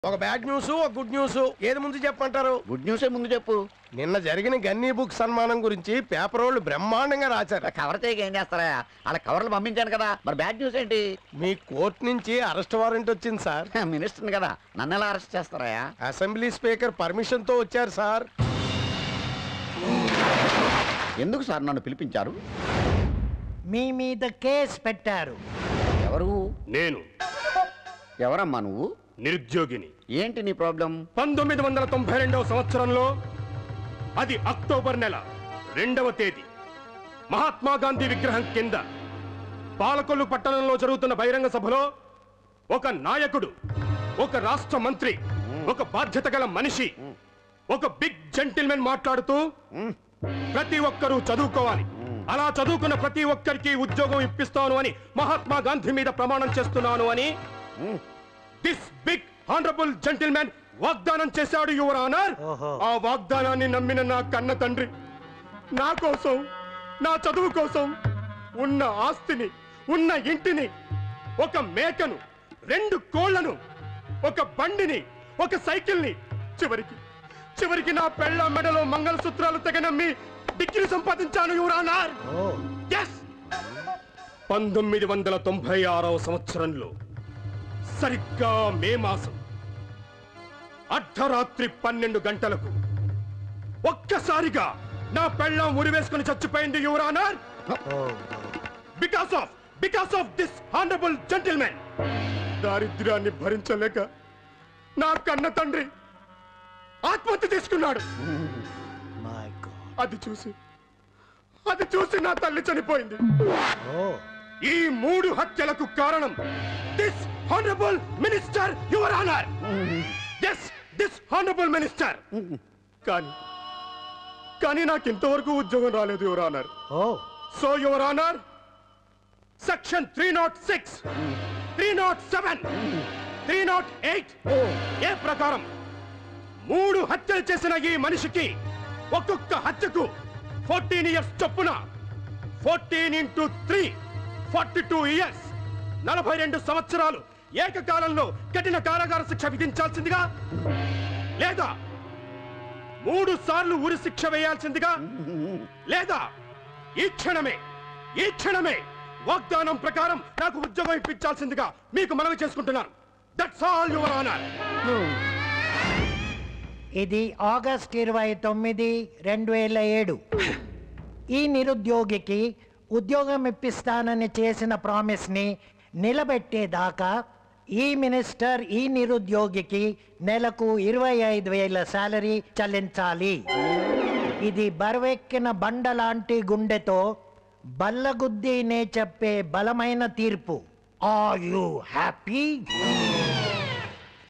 ఒక bad news ఒక good news ఏది ముందు చెప్పంటారు గుడ్ న్యూసే ముందు చెప్పు నిన్న జరిగిన గన్నీ బుక్ సన్మానం గురించి పేపర్ వాళ్ళు బ్రహ్మాండంగా రాశారు కవర్ చేయక ఏం చేస్తారా అలా కవర్లు పంపించాను కదా మరి బ్యాడ్ న్యూస్ ఏంటి మీ కోర్టు నుంచి అరెస్ట్ వారెంట్ వచ్చింది సార్ మినిస్టర్ కదా నన్ను ఎలా అరెస్ట్ చేస్తారా అసెంబ్లీ స్పీకర్ పర్మిషన్ తో వచ్చారు సార్ ఎందుకు సార్ నన్ను పిలిపించారు మీ మీద కేసు పెట్టారు ఎవరు నేను ఎవరమ్మా నువ్వు నిరుద్యోగిని ఏంటి నీ ప్రాబ్లం పంతొమ్మిది వందల తొంభై రెండవ సంవత్సరంలో అది అక్టోబర్ నెల రెండవ తేదీ మహాత్మా గాంధీ విగ్రహం కింద పాలకొల్లు పట్టణంలో జరుగుతున్న బహిరంగ సభలో ఒక నాయకుడు ఒక రాష్ట్ర మంత్రి ఒక బాధ్యత గల మనిషి ఒక బిగ్ జెంటిల్మెన్ మాట్లాడుతూ ప్రతి ఒక్కరూ చదువుకోవాలి అలా చదువుకున్న ప్రతి ఒక్కరికి ఉద్యోగం ఇప్పిస్తాను అని మహాత్మా గాంధీ మీద ప్రమాణం చేస్తున్నాను అని దిస్ బిగ్ ఆనరబుల్ జెంటిల్మెన్ వాగ్దానం చేశాడు యువర్ ఆనర్ ఓహో. ఆ వాగ్దానాన్ని నమ్మిన నా కన్న తండ్రి నా కోసం నా చదువు కోసం ఉన్న ఆస్తిని ఉన్న ఇంటిని ఒక మేకను రెండు కోళ్లను ఒక బండిని ఒక సైకిల్ని చివరికి చివరికి నా పెళ్ళ మెడలో మంగళసూత్రాలు తెగనమ్మి డిగ్రీ సంపాదించాను యువర్ ఆనర్ ఓ ఎస్ పంతొమ్మిది వందల తొంభై ఆరవ సంవత్సరంలో సరిగ్గా మే మాసం అర్ధరాత్రి పన్నెండు గంటలకు ఒక్కసారిగా నా పెళ్ళం ఉరివేసుకుని చచ్చిపోయింది your honour oh because of because of this honourable gentlemen దారిద్ర్యాన్ని భరించలేక నా కన్న తండ్రి ఆత్మహత్య తీసుకున్నాడు మై గాడ్ అది చూసి అది చూసి నా తల్లి చనిపోయింది ఓ ఈ మూడు హత్యలకు కారణం this honourable minister your honour this this honourable minister కానీ కానీ నాకు ఇంతవరకు ఉద్యోగం రాలేదు your honour oh so your honour section three nought six three nought seven three nought eight A ప్రకారం మూడు హత్యలు చేసిన ఈ మనిషికి ఒక్కొక్క హత్యకు ఫోర్టీన్ ఇయర్స్ చొప్పున fourteen into three forty two years నలభై రెండు సంవత్సరాలు ఏకకాలంలో కఠిన కారాగార శిక్ష విధించాల్సిందిగా లేదా మూడు సార్లు ఉరి శిక్ష వేయాల్సిందిగా లేదా ఈ క్షణమే ఈ క్షణమే వాగ్దానం ప్రకారం నాకు ఉద్యోగం ఇప్పించాల్సిందిగా మీకు మనవి చేసుకుంటున్నాను దట్స్ ఆల్ యువర్ ఆనర్ ఇది ఆగస్ట్ ఇరవై తొమ్మిది రెండు వేల ఏడు ఈ నిరుద్యోగికి ఉద్యోగం ఇప్పిస్తానని చేసిన ప్రామిస్ని నిలబెట్టేదాకా ఈ మినిస్టర్ ఈ నిరుద్యోగికి నెలకు ఇరవై ఐదు వేల శాలరీ చెల్లించాలి ఇది బరువెక్కిన బండ లాంటి గుండెతో బల్లగుద్దినే చెప్పే బలమైన తీర్పు ఆర్ యు హ్యాపీ